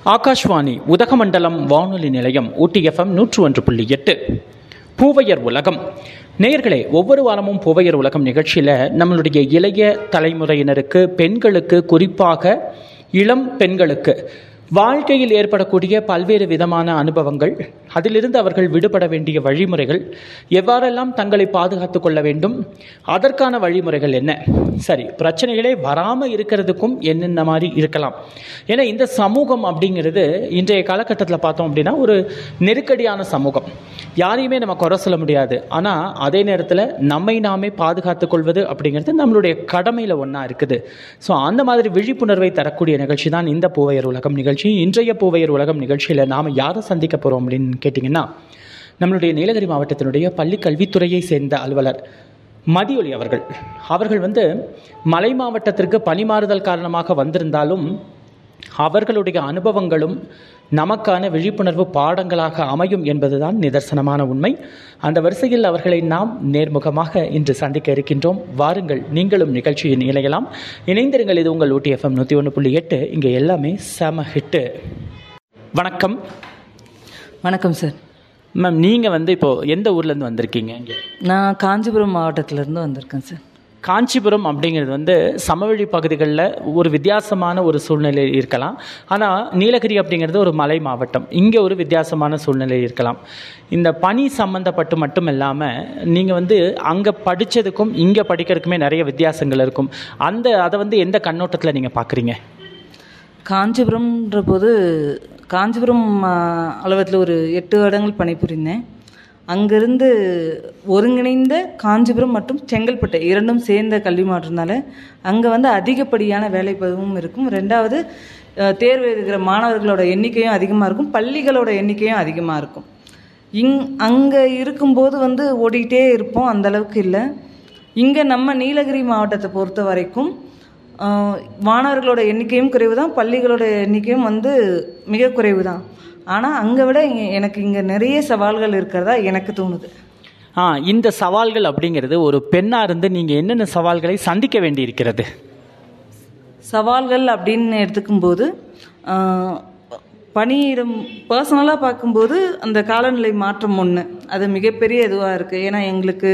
ஆகாஷ்வாணி உதகமண்டலம் வானொலி நிலையம் ஊட்டி எஃப்எம் நூற்று ஒன்று புள்ளி எட்டு பூவையர் உலகம் நேயர்களே ஒவ்வொரு வாரமும் பூவையர் உலகம் நிகழ்ச்சியில் நம்மளுடைய இளைய தலைமுறையினருக்கு பெண்களுக்கு குறிப்பாக இளம் பெண்களுக்கு வாழ்க்கையில் ஏற்படக்கூடிய பல்வேறு விதமான அனுபவங்கள் அதிலிருந்து அவர்கள் விடுபட வேண்டிய வழிமுறைகள் எவ்வாறெல்லாம் தங்களை பாதுகாத்துக் கொள்ள வேண்டும் அதற்கான வழிமுறைகள் என்ன சரி பிரச்சனைகளே வராமல் இருக்கிறதுக்கும் என்னென்ன மாதிரி இருக்கலாம் ஏன்னா இந்த சமூகம் அப்படிங்கிறது இன்றைய காலகட்டத்தில் பார்த்தோம் அப்படின்னா ஒரு நெருக்கடியான சமூகம் யாரையுமே நம்ம குறை சொல்ல முடியாது ஆனால் அதே நேரத்தில் நம்மை நாமே பாதுகாத்துக் கொள்வது அப்படிங்கிறது நம்மளுடைய கடமையில் ஒன்றா இருக்குது ஸோ அந்த மாதிரி விழிப்புணர்வை தரக்கூடிய நிகழ்ச்சி தான் இந்த பூவையர் உலகம் நிகழ்ச்சி இன்றைய பூவையர் உலகம் நிகழ்ச்சியில் நாம் யாரை சந்திக்க போகிறோம் அப்படின்னு கேட்டிங்கன்னா நம்மளுடைய நீலகிரி மாவட்டத்தினுடைய பள்ளி கல்வித்துறையை சேர்ந்த அலுவலர் மதியொலி அவர்கள் அவர்கள் வந்து மலை மாவட்டத்திற்கு பணிமாறுதல் காரணமாக வந்திருந்தாலும் அவர்களுடைய அனுபவங்களும் நமக்கான விழிப்புணர்வு பாடங்களாக அமையும் என்பதுதான் நிதர்சனமான உண்மை அந்த வரிசையில் அவர்களை நாம் நேர்முகமாக இன்று சந்திக்க இருக்கின்றோம் வாருங்கள் நீங்களும் நிகழ்ச்சியின் இணையலாம் இணைந்திருங்கள் இது உங்கள் ஊட்டி எஃப்எம் நூற்றி ஒன்று புள்ளி எட்டு இங்கே எல்லாமே செம ஹிட்டு வணக்கம் வணக்கம் சார் மேம் நீங்கள் வந்து இப்போது எந்த ஊர்லேருந்து வந்திருக்கீங்க இங்கே நான் காஞ்சிபுரம் மாவட்டத்திலேருந்து வந்திருக்கேன் சார் காஞ்சிபுரம் அப்படிங்கிறது வந்து சமவெளி பகுதிகளில் ஒரு வித்தியாசமான ஒரு சூழ்நிலை இருக்கலாம் ஆனால் நீலகிரி அப்படிங்கிறது ஒரு மலை மாவட்டம் இங்கே ஒரு வித்தியாசமான சூழ்நிலை இருக்கலாம் இந்த பனி சம்மந்தப்பட்டு மட்டும் இல்லாமல் நீங்கள் வந்து அங்கே படித்ததுக்கும் இங்கே படிக்கிறதுக்குமே நிறைய வித்தியாசங்கள் இருக்கும் அந்த அதை வந்து எந்த கண்ணோட்டத்தில் நீங்கள் பார்க்குறீங்க காஞ்சிபுரம்ன்ற போது காஞ்சிபுரம் அலுவலகத்தில் ஒரு எட்டு வருடங்கள் பணிபுரிந்தேன் அங்கிருந்து ஒருங்கிணைந்த காஞ்சிபுரம் மற்றும் செங்கல்பட்டு இரண்டும் சேர்ந்த கல்வி மாற்றம்னால அங்கே வந்து அதிகப்படியான வேலைப்பதுவும் இருக்கும் ரெண்டாவது அஹ், தேர்வு எழுதுகிற மாணவர்களோட எண்ணிக்கையும் அதிகமாக இருக்கும் பள்ளிகளோட எண்ணிக்கையும் அதிகமாக இருக்கும் இங் அங்கே இருக்கும்போது வந்து ஓடிக்கிட்டே இருப்போம் அந்த அளவுக்கு இல்லை இங்கே நம்ம நீலகிரி மாவட்டத்தை பொறுத்த வரைக்கும் ஆஹ், மாணவர்களோட எண்ணிக்கையும் குறைவு தான் பள்ளிகளோட எண்ணிக்கையும் வந்து மிக குறைவு தான் ஆனால் அங்கே விட இங்க- எனக்கு இங்கே நிறைய சவால்கள் இருக்கிறதா எனக்கு தோணுது ஆ இந்த சவால்கள் அப்படிங்கிறது ஒரு பெண்ணாக இருந்து நீங்கள் என்னென்ன சவால்களை சந்திக்க வேண்டி இருக்கிறது சவால்கள் அப்படின்னு எடுத்துக்கும்போது ஆஹ், பணியிடம் பர்சனலாக பார்க்கும்போது அந்த காலநிலை மாற்றம் ஒன்று அது மிகப்பெரிய இதுவாக இருக்குது ஏன்னா எங்களுக்கு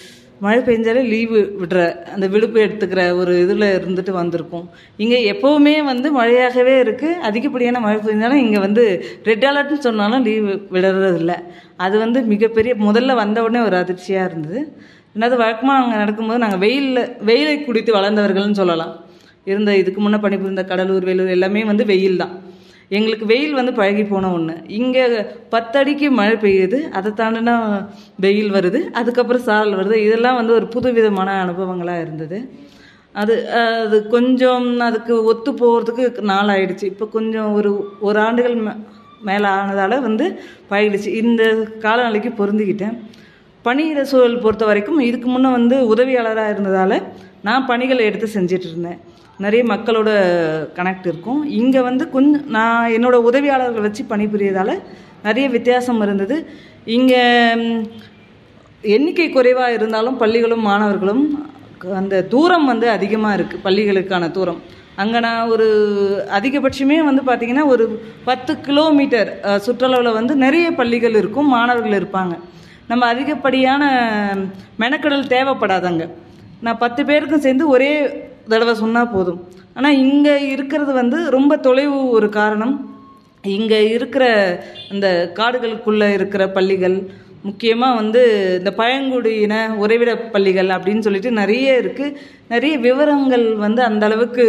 மழை பெஞ்சாலே லீவு விடுற அந்த விடுப்பு எடுத்துக்கிற ஒரு இதில் இருந்துட்டு வந்திருப்போம் இங்கே எப்போவுமே வந்து மழையாகவே இருக்குது அதிகப்படியான மழை பெஞ்சாலும் இங்கே வந்து ரெட் அலர்ட்னு சொன்னாலும் லீவு விடுறதில்ல அது வந்து மிகப்பெரிய முதல்ல வந்த உடனே ஒரு அதிர்ச்சியாக இருந்தது ரெண்டாவது வழக்கமாக நாங்கள் நடக்கும்போது நாங்கள் வெயிலில் வெயிலை குடித்து வளர்ந்தவர்கள்னு சொல்லலாம் இருந்த இதுக்கு முன்னே பணிபுரிந்த கடலூர் வேலூர் எல்லாமே வந்து வெயில் தான் எங்களுக்கு வெயில் வந்து பழகி போன ஒன்று இங்கே பத்தடிக்கு மழை பெய்யுது அதை தாண்டினா வெயில் வருது அதுக்கப்புறம் சாரல் வருது இதெல்லாம் வந்து ஒரு புதுவிதமான அனுபவங்களாக இருந்தது அது அஹ், அது கொஞ்சம் அதுக்கு ஒத்து போகிறதுக்கு நாள் ஆயிடுச்சு இப்போ கொஞ்சம் ஒரு ஒரு ஆண்டுகள் மே- மேலே ஆனதால் வந்து பழகிடுச்சு இந்த காலநிலைக்கு பொருந்திக்கிட்டேன் பணியிட சூழல் பொறுத்த வரைக்கும் இதுக்கு முன்னே வந்து உதவியாளராக இருந்ததால் நான் பணிகளை எடுத்து செஞ்சுட்டு இருந்தேன் நிறைய மக்களோட கனெக்ட் இருக்கும் இங்கே வந்து கொஞ்சம் நான் என்னோட உதவியாளர்கள் வச்சு பணிபுரியதால் நிறைய வித்தியாசம் இருந்தது இங்கே ம், எண்ணிக்கை குறைவாக இருந்தாலும் பள்ளிகளும் மாணவர்களும் அந்த தூரம் வந்து அதிகமாக இருக்குது பள்ளிகளுக்கான தூரம் அங்கே நான் ஒரு அதிகபட்சமே வந்து பார்த்திங்கன்னா ஒரு பத்து கிலோமீட்டர் அஹ், சுற்றளவில் வந்து நிறைய பள்ளிகள் இருக்கும் மாணவர்கள் இருப்பாங்க நம்ம அதிகப்படியான மெனக்கடல் தேவைப்படாதங்க நான் பத்து பேருக்கும் சேர்ந்து ஒரே தடவை சொன்னால் போதும் ஆனால் இங்கே இருக்கிறது வந்து ரொம்ப தொலைவு ஒரு காரணம் இங்கே இருக்கிற இந்த காடுகளுக்குள்ளே இருக்கிற பள்ளிகள் முக்கியமாக வந்து இந்த பழங்குடியின உறைவிட பள்ளிகள் அப்படின்னு சொல்லிட்டு நிறைய இருக்குது நிறைய விவரங்கள் வந்து அந்த அளவுக்கு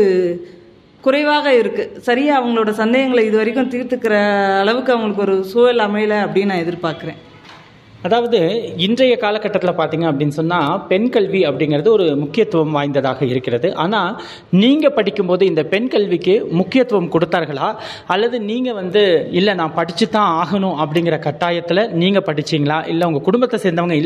குறைவாக இருக்குது சரியாக அவங்களோட சந்தேகங்களை இது வரைக்கும் தீர்த்துக்கிற அளவுக்கு அவங்களுக்கு ஒரு சூழல் அமையலை அப்படின்னு நான் எதிர்பார்க்குறேன் அதாவது இன்றைய காலகட்டத்தில் பார்த்தீங்க அப்படின்னு சொன்னால் பெண் கல்வி அப்படிங்கிறது ஒரு முக்கியத்துவம் வாய்ந்ததாக இருக்கிறது ஆனால் நீங்கள் படிக்கும்போது இந்த பெண் கல்விக்கு முக்கியத்துவம் கொடுத்தார்களா அல்லது நீங்கள் வந்து இல்லை நான் படித்து தான் ஆகணும் அப்படிங்கிற கட்டாயத்தில் நீங்கள் படிச்சீங்களா இல்லை உங்கள் குடும்பத்தை சேர்ந்தவங்க